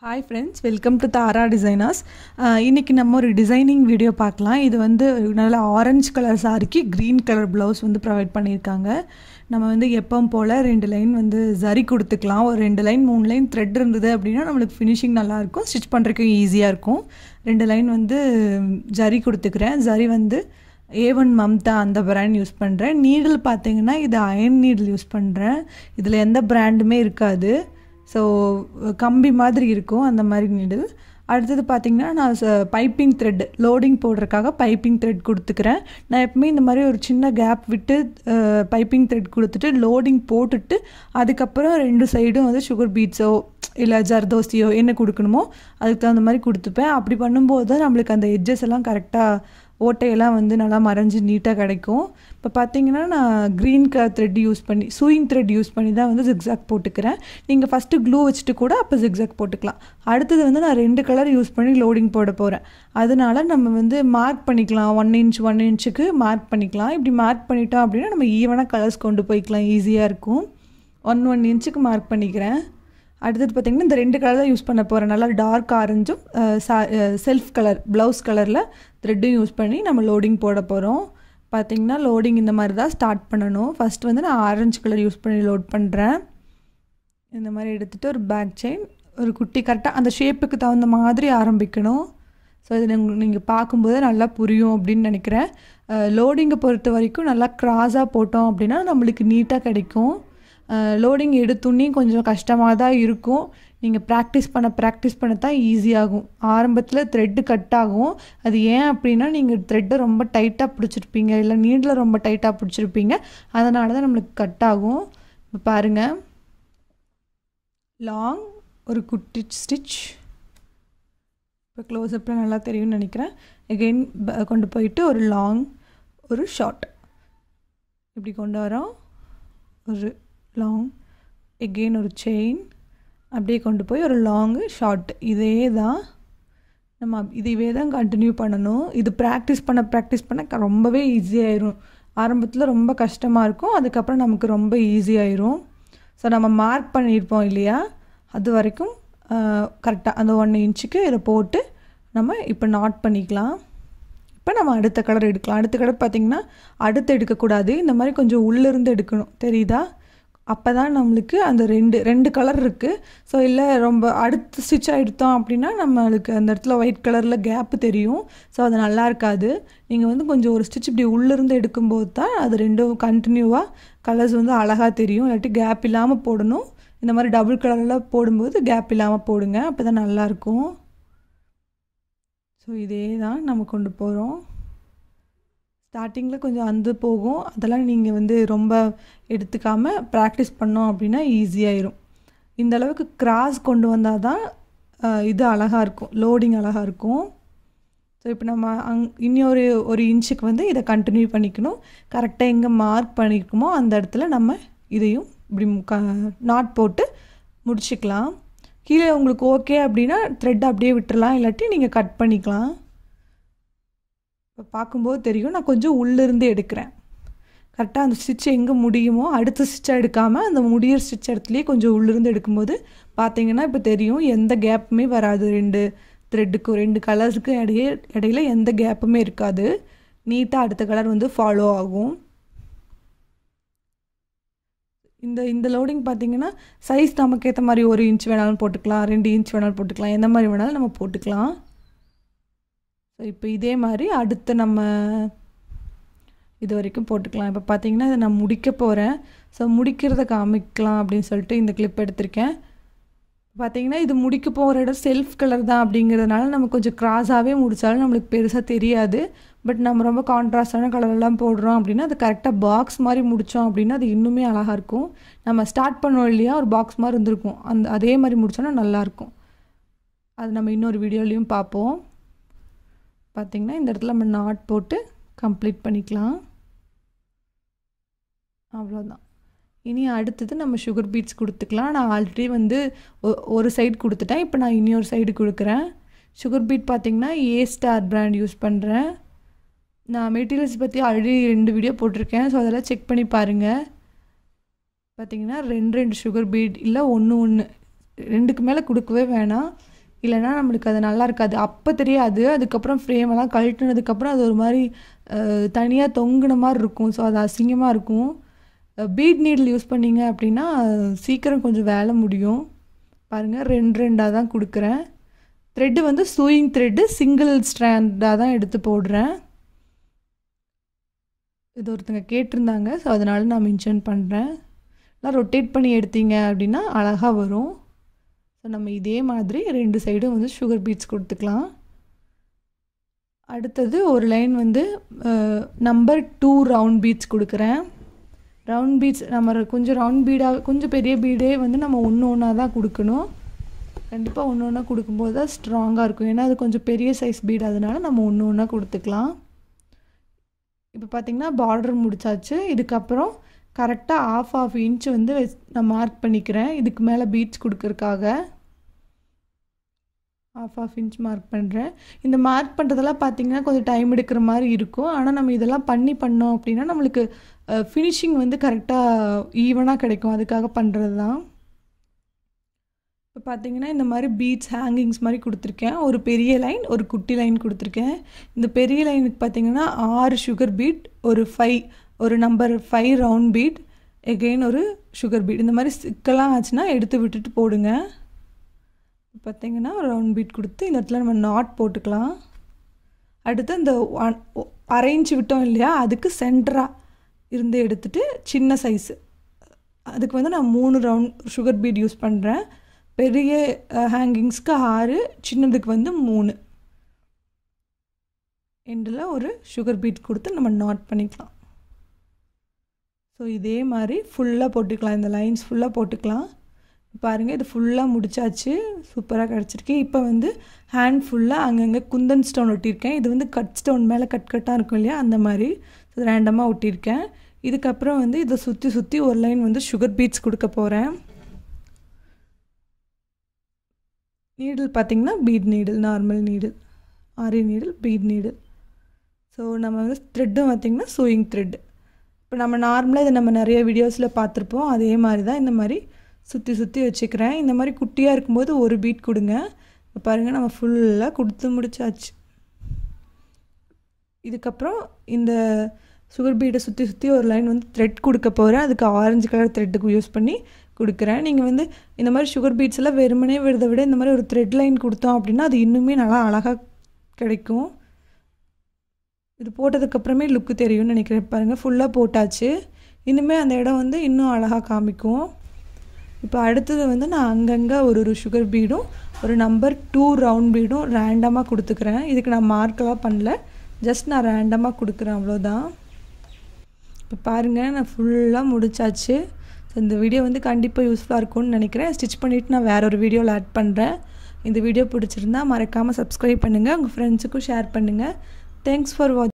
hi friends welcome to Tara designers இன்றைக்கி நம்ம ஒரு டிசைனிங் வீடியோ பார்க்கலாம் இது வந்து நல்ல ஆரஞ்சு கலர் சாரிக்கு க்ரீன் கலர் ப்ளவுஸ் வந்து ப்ரொவைட் பண்ணியிருக்காங்க நம்ம வந்து எப்பவும் போல் ரெண்டு லைன் வந்து ஜரி கொடுத்துக்கலாம் ஒரு ரெண்டு லைன் மூணு லைன் த்ரெட் இருந்தது அப்படின்னா நம்மளுக்கு ஃபினிஷிங் நல்லாயிருக்கும் ஸ்டிச் பண்ணுறதுக்கு ஈஸியாக இருக்கும் ரெண்டு லைன் வந்து ஜரி கொடுத்துக்கிறேன் ஜரி வந்து ஏ ஒன் மம்தா அந்த பிராண்ட் யூஸ் பண்ணுறேன் நீடில் பார்த்தீங்கன்னா இது அயன் நீடில் யூஸ் பண்ணுறேன் இதில் எந்த பிராண்டுமே இருக்காது ஸோ கம்பி மாதிரி இருக்கும் அந்த மாதிரி நீடில் அடுத்தது பார்த்திங்கன்னா நான் பைப்பிங் த்ரெட் லோடிங் போடுறதுக்காக பைப்பிங் த்ரெட் கொடுத்துக்கிறேன் நான் எப்பவுமே இந்த மாதிரி ஒரு சின்ன கேப் விட்டு பைப்பிங் த்ரெட் கொடுத்துட்டு லோடிங் போட்டுட்டு அதுக்கப்புறம் ரெண்டு சைடும் வந்து சுகர் பீட்ஸோ இல்லை ஜர்தோசியோ என்ன கொடுக்கணுமோ அதுக்கு தகுந்த மாதிரி கொடுத்துப்பேன் அப்படி பண்ணும்போது தான் நம்மளுக்கு அந்த எட்ஜஸ் எல்லாம் கரெக்டாக ஓட்டையெல்லாம் வந்து நல்லா மறைஞ்சு நீட்டாக கிடைக்கும் இப்போ பார்த்தீங்கன்னா நான் க்ரீன் கலர் த்ரெட் யூஸ் பண்ணி சூயிங் த்ரெட் யூஸ் பண்ணி தான் வந்து ஜிக்ஸாக் போட்டுக்கிறேன் நீங்கள் ஃபஸ்ட்டு க்ளூ வச்சுட்டு கூட அப்போ ஜிக்ஸாக் போட்டுக்கலாம் அடுத்தது வந்து நான் ரெண்டு கலர் யூஸ் பண்ணி லோடிங் போட போகிறேன் அதனால நம்ம வந்து மார்க் பண்ணிக்கலாம் ஒன் இன்ச் ஒன் இன்ச்சுக்கு மார்க் பண்ணிக்கலாம் இப்படி மார்க் பண்ணிட்டோம் அப்படின்னா நம்ம ஈவனாக கலர்ஸ் கொண்டு போய்க்கலாம் ஈஸியாக இருக்கும் ஒன் ஒன் இன்ச்சுக்கு மார்க் பண்ணிக்கிறேன் அடுத்தது பார்த்திங்கன்னா இந்த ரெண்டு கலர் தான் யூஸ் பண்ண போகிறேன் நல்லா டார்க் ஆரஞ்சும் செல்ஃப் கலர் ப்ளவுஸ் கலரில் த்ரெட்டும் யூஸ் பண்ணி நம்ம லோடிங் போட போகிறோம் பார்த்திங்கன்னா லோடிங் இந்த மாதிரி தான் ஸ்டார்ட் பண்ணணும் ஃபஸ்ட் வந்து நான் ஆரஞ்சு கலர் யூஸ் பண்ணி லோட் பண்ணுறேன் இந்த மாதிரி எடுத்துகிட்டு ஒரு பேக் செயின் ஒரு குட்டி கரெக்டாக அந்த ஷேப்புக்கு தகுந்த மாதிரி ஆரம்பிக்கணும் ஸோ இது நீங்கள் பார்க்கும்போது நல்லா புரியும் அப்படின்னு நினைக்கிறேன் லோடிங்கை பொறுத்த வரைக்கும் நல்லா க்ராஸாக போட்டோம் அப்படின்னா நம்மளுக்கு நீட்டாக கிடைக்கும் லோடிங் எடுத்துன்னே கொஞ்சம் கஷ்டமாக தான் இருக்கும் நீங்கள் ப்ராக்டிஸ் பண்ண ப்ராக்டிஸ் பண்ண தான் ஈஸியாகும் ஆரம்பத்தில் த்ரெட்டு கட் ஆகும் அது ஏன் அப்படின்னா நீங்கள் த்ரெட்டை ரொம்ப டைட்டாக பிடிச்சிருப்பீங்க இல்லை நீடில் ரொம்ப டைட்டாக பிடிச்சிருப்பீங்க அதனால தான் நம்மளுக்கு கட் ஆகும் இப்போ பாருங்கள் லாங் ஒரு குட்டி ஸ்டிச் இப்போ க்ளோஸ்அப்பில் நல்லா தெரியும்னு நினைக்கிறேன் எகெயின் கொண்டு போயிட்டு ஒரு லாங் ஒரு ஷார்ட் இப்படி கொண்டு வரோம் ஒரு லாங் எகெயின் ஒரு செயின் அப்படியே கொண்டு போய் ஒரு லாங்கு ஷார்ட் இதே தான் நம்ம இதுவே தான் கண்டினியூ பண்ணணும் இது ப்ராக்டிஸ் பண்ண ப்ராக்டிஸ் பண்ண ரொம்பவே ஈஸியாயிரும் ஆரம்பத்தில் ரொம்ப கஷ்டமாக இருக்கும் அதுக்கப்புறம் நமக்கு ரொம்ப ஈஸியாயிரும் ஸோ நம்ம மார்க் பண்ணியிருப்போம் இல்லையா அது வரைக்கும் கரெக்டாக அந்த ஒன் இன்ச்சுக்கு இதை போட்டு நம்ம இப்போ நாட் பண்ணிக்கலாம் இப்போ நம்ம அடுத்த கலர் எடுக்கலாம் அடுத்த கலர் பார்த்திங்கன்னா அடுத்து எடுக்கக்கூடாது இந்த மாதிரி கொஞ்சம் உள்ளிருந்து எடுக்கணும் தெரியுதா அப்போ தான் நம்மளுக்கு அந்த ரெண்டு ரெண்டு கலர் இருக்குது ஸோ இல்லை ரொம்ப அடுத்த ஸ்டிச் எடுத்தோம் அப்படின்னா நம்மளுக்கு அந்த இடத்துல ஒயிட் கலரில் கேப்பு தெரியும் ஸோ அது நல்லா இருக்காது நீங்கள் வந்து கொஞ்சம் ஒரு ஸ்டிச் இப்படி உள்ளிருந்து எடுக்கும்போது தான் அது ரெண்டும் கண்டினியூவாக கலர்ஸ் வந்து அழகாக தெரியும் இல்லாட்டி கேப் இல்லாமல் போடணும் இந்த மாதிரி டபுள் கலரில் போடும்போது கேப் இல்லாமல் போடுங்க அப்போ தான் நல்லாயிருக்கும் ஸோ இதே தான் நம்ம கொண்டு போகிறோம் ஸ்டார்டிங்கில் கொஞ்சம் அந்து போகும் அதெல்லாம் நீங்கள் வந்து ரொம்ப எடுத்துக்காமல் ப்ராக்டிஸ் பண்ணோம் அப்படின்னா ஈஸியாயிரும் இந்த அளவுக்கு கிராஸ் கொண்டு வந்தால் தான் இது அழகாக இருக்கும் லோடிங் அழகாக இருக்கும் ஸோ இப்போ நம்ம அங் இன்னொரு ஒரு இன்ச்சுக்கு வந்து இதை கண்டினியூ பண்ணிக்கணும் கரெக்டாக எங்கே மார்க் பண்ணியிருக்கோமோ அந்த இடத்துல நம்ம இதையும் இப்படி க நாட் போட்டு முடிச்சுக்கலாம் கீழே உங்களுக்கு ஓகே அப்படின்னா த்ரெட் அப்படியே விட்டுறலாம் இல்லாட்டி நீங்கள் கட் பண்ணிக்கலாம் இப்போ பார்க்கும்போது தெரியும் நான் கொஞ்சம் உள்ளிருந்து எடுக்கிறேன் கரெக்டாக அந்த ஸ்டிச் எங்கே முடியுமோ அடுத்த ஸ்டிச்சை எடுக்காமல் அந்த முடியிற ஸ்டிச் இடத்துலையே கொஞ்சம் உள்ளிருந்து எடுக்கும்போது பார்த்தீங்கன்னா இப்போ தெரியும் எந்த கேப்புமே வராது ரெண்டு த்ரெட்டுக்கும் ரெண்டு கலர்ஸுக்கு இடையே இடையில எந்த கேப்புமே இருக்காது நீட்டாக அடுத்த கலர் வந்து ஃபாலோ ஆகும் இந்த இந்த லோடிங் பார்த்திங்கன்னா சைஸ் நமக்கு ஏற்ற மாதிரி ஒரு இன்ச் வேணாலும் போட்டுக்கலாம் ரெண்டு இன்ச் வேணாலும் போட்டுக்கலாம் எந்த மாதிரி வேணாலும் நம்ம போட்டுக்கலாம் ஸோ இப்போ இதே மாதிரி அடுத்து நம்ம இது வரைக்கும் போட்டுக்கலாம் இப்போ பார்த்தீங்கன்னா இதை நான் முடிக்க போகிறேன் ஸோ முடிக்கிறத காமிக்கலாம் அப்படின்னு சொல்லிட்டு இந்த கிளிப் எடுத்திருக்கேன் பார்த்தீங்கன்னா இது முடிக்க போகிற இடம் செல்ஃப் கலர் தான் அப்படிங்கிறதுனால நம்ம கொஞ்சம் க்ராஸாகவே முடித்தாலும் நம்மளுக்கு பெருசாக தெரியாது பட் நம்ம ரொம்ப கான்ட்ராஸ்டான கலரெல்லாம் போடுறோம் அப்படின்னா அது கரெக்டாக பாக்ஸ் மாதிரி முடித்தோம் அப்படின்னா அது இன்னுமே அழகாக இருக்கும் நம்ம ஸ்டார்ட் பண்ணோம் இல்லையா ஒரு பாக்ஸ் மாதிரி இருந்திருக்கும் அந்த அதே மாதிரி முடித்தோன்னா நல்லாயிருக்கும் அது நம்ம இன்னொரு வீடியோலையும் பார்ப்போம் பார்த்திங்கன்னா இந்த இடத்துல நம்ம நாட் போட்டு கம்ப்ளீட் பண்ணிக்கலாம் அவ்வளோதான் இனி அடுத்தது நம்ம சுகர் பீட்ஸ் கொடுத்துக்கலாம் நான் ஆல்ரெடி வந்து ஒரு சைடு கொடுத்துட்டேன் இப்போ நான் இன்னொரு சைடு கொடுக்குறேன் சுகர் பீட் பார்த்திங்கன்னா ஏ ஸ்டார் பிராண்ட் யூஸ் பண்ணுறேன் நான் மெட்டீரியல்ஸ் பற்றி ஆல்ரெடி ரெண்டு வீடியோ போட்டிருக்கேன் ஸோ அதெல்லாம் செக் பண்ணி பாருங்கள் பார்த்திங்கன்னா ரெண்டு ரெண்டு சுகர் பீட் இல்லை ஒன்று ஒன்று ரெண்டுக்கு மேலே கொடுக்கவே வேணாம் இல்லைன்னா நம்மளுக்கு அது நல்லா இருக்காது அப்போ தெரியாது அதுக்கப்புறம் ஃப்ரேமெல்லாம் கழட்டினதுக்கப்புறம் அது ஒரு மாதிரி தனியாக தொங்குன மாதிரி இருக்கும் ஸோ அது அசிங்கமாக இருக்கும் பீட் நீடில் யூஸ் பண்ணிங்க அப்படின்னா சீக்கிரம் கொஞ்சம் வேலை முடியும் பாருங்கள் ரெண்டு ரெண்டாக தான் கொடுக்குறேன் த்ரெட்டு வந்து சூயிங் த்ரெட்டு சிங்கிள் ஸ்ட்ராண்டாக தான் எடுத்து போடுறேன் இது ஒருத்தங்க கேட்டிருந்தாங்க ஸோ அதனால நான் மென்ஷன் பண்ணுறேன் நான் ரொட்டேட் பண்ணி எடுத்தீங்க அப்படின்னா அழகாக வரும் ஸோ நம்ம இதே மாதிரி ரெண்டு சைடும் வந்து சுகர் பீட்ஸ் கொடுத்துக்கலாம் அடுத்தது ஒரு லைன் வந்து நம்பர் டூ ரவுண்ட் பீட்ஸ் கொடுக்குறேன் ரவுண்ட் பீட்ஸ் நம்ம கொஞ்சம் ரவுண்ட் பீடாக கொஞ்சம் பெரிய பீடே வந்து நம்ம ஒன்று ஒன்றா தான் கொடுக்கணும் கண்டிப்பாக ஒன்று ஒன்றா கொடுக்கும்போது தான் ஸ்ட்ராங்காக இருக்கும் ஏன்னா அது கொஞ்சம் பெரிய சைஸ் பீட் அதனால நம்ம ஒன்று ஒன்றா கொடுத்துக்கலாம் இப்போ பார்த்திங்கன்னா பார்டர் முடிச்சாச்சு இதுக்கப்புறம் கரெக்டாக ஆஃப் ஆஃப் இன்ச் வந்து நான் மார்க் பண்ணிக்கிறேன் இதுக்கு மேலே பீட்ஸ் கொடுக்கறக்காக ஆஃப் ஆஃப் இன்ச் மார்க் பண்ணுறேன் இந்த மார்க் பண்ணுறதெல்லாம் பார்த்திங்கன்னா கொஞ்சம் டைம் எடுக்கிற மாதிரி இருக்கும் ஆனால் நம்ம இதெல்லாம் பண்ணி பண்ணோம் அப்படின்னா நம்மளுக்கு ஃபினிஷிங் வந்து கரெக்டாக ஈவனாக கிடைக்கும் அதுக்காக பண்ணுறது தான் இப்போ பார்த்தீங்கன்னா இந்த மாதிரி பீட்ஸ் ஹேங்கிங்ஸ் மாதிரி கொடுத்துருக்கேன் ஒரு பெரிய லைன் ஒரு குட்டி லைன் கொடுத்துருக்கேன் இந்த பெரிய லைனுக்கு பார்த்தீங்கன்னா ஆறு சுகர் பீட் ஒரு ஃபைவ் ஒரு number five round bead again ஒரு சுகர் பீட் இந்த மாதிரி சிக்கெல்லாம் ஆச்சுன்னா எடுத்து விட்டுட்டு போடுங்க பார்த்தீங்கன்னா ஒரு ரவுண்ட் பீட் கொடுத்து இந்த இடத்துல நம்ம நாட் போட்டுக்கலாம் அடுத்து இந்த அரைஞ்சு விட்டோம் இல்லையா அதுக்கு சென்டராக இருந்து எடுத்துகிட்டு சின்ன சைஸு அதுக்கு வந்து நான் மூணு ரவுண்ட் சுகர் பீட் யூஸ் பண்ணுறேன் பெரிய ஹேங்கிங்ஸ்க்கு ஆறு சின்னதுக்கு வந்து மூணு எண்டில் ஒரு சுகர் பீட் கொடுத்து நம்ம நாட் பண்ணிக்கலாம் ஸோ இதே மாதிரி ஃபுல்லாக போட்டுக்கலாம் இந்த லைன்ஸ் ஃபுல்லாக போட்டுக்கலாம் பாருங்கள் இது ஃபுல்லாக முடிச்சாச்சு சூப்பராக கிடச்சிருக்கு இப்போ வந்து ஹேண்ட் ஃபுல்லாக அங்கங்கே குந்தன் ஸ்டோன் ஒட்டியிருக்கேன் இது வந்து கட் ஸ்டோன் மேலே கட் கட்டாக இருக்கும் இல்லையா அந்த மாதிரி ஸோ ரேண்டமாக ஒட்டியிருக்கேன் இதுக்கப்புறம் வந்து இதை சுற்றி சுற்றி ஒரு லைன் வந்து சுகர் பீட்ஸ் கொடுக்க போகிறேன் நீடில் பார்த்திங்கன்னா பீட் நீடில் நார்மல் நீடில் ஆரி நீடில் பீட் நீடில் ஸோ நம்ம வந்து த்ரெட்டும் பார்த்திங்கன்னா சூயிங் த்ரெட் இப்போ நம்ம நார்மலாக இதை நம்ம நிறைய வீடியோஸில் பார்த்துருப்போம் அதே மாதிரி தான் இந்த மாதிரி சுற்றி சுற்றி வச்சுக்கிறேன் இந்த மாதிரி குட்டியாக இருக்கும்போது ஒரு பீட் கொடுங்க இப்போ பாருங்கள் நம்ம ஃபுல்லாக கொடுத்து முடிச்சாச்சு இதுக்கப்புறம் இந்த சுகர் பீடை சுற்றி சுற்றி ஒரு லைன் வந்து த்ரெட் கொடுக்க போகிறேன் அதுக்கு ஆரஞ்சு கலர் த்ரெட்டுக்கு யூஸ் பண்ணி கொடுக்குறேன் நீங்கள் வந்து இந்த மாதிரி சுகர் பீட்ஸ் எல்லாம் வெறுமனே விடுறதை விட இந்த மாதிரி ஒரு த்ரெட் லைன் கொடுத்தோம் அப்படின்னா அது இன்னுமே நல்லா அழகாக கிடைக்கும் இது போட்டதுக்கப்புறமே லுக்கு தெரியும்னு நினைக்கிறேன் பாருங்கள் ஃபுல்லாக போட்டாச்சு இன்னுமே அந்த இடம் வந்து இன்னும் அழகாக காமிக்கும் இப்போ அடுத்தது வந்து நான் அங்கங்கே ஒரு ஒரு சுகர் பீடும் ஒரு நம்பர் டூ ரவுண்ட் பீடும் ரேண்டமாக கொடுத்துக்கிறேன் இதுக்கு நான் மார்க்கெல்லாம் பண்ணல ஜஸ்ட் நான் ரேண்டமாக கொடுக்குறேன் அவ்வளோதான் இப்போ பாருங்கள் நான் ஃபுல்லாக முடிச்சாச்சு ஸோ இந்த வீடியோ வந்து கண்டிப்பாக யூஸ்ஃபுல்லாக இருக்கும்னு நினைக்கிறேன் ஸ்டிச் பண்ணிவிட்டு நான் வேற ஒரு வீடியோவில் ஆட் பண்ணுறேன் இந்த வீடியோ பிடிச்சிருந்தா மறக்காமல் சப்ஸ்கிரைப் பண்ணுங்கள் உங்கள் ஃப்ரெண்ட்ஸுக்கும் ஷேர் பண்ணுங்கள் தேங்க்ஸ் ஃபார் வாட்ச்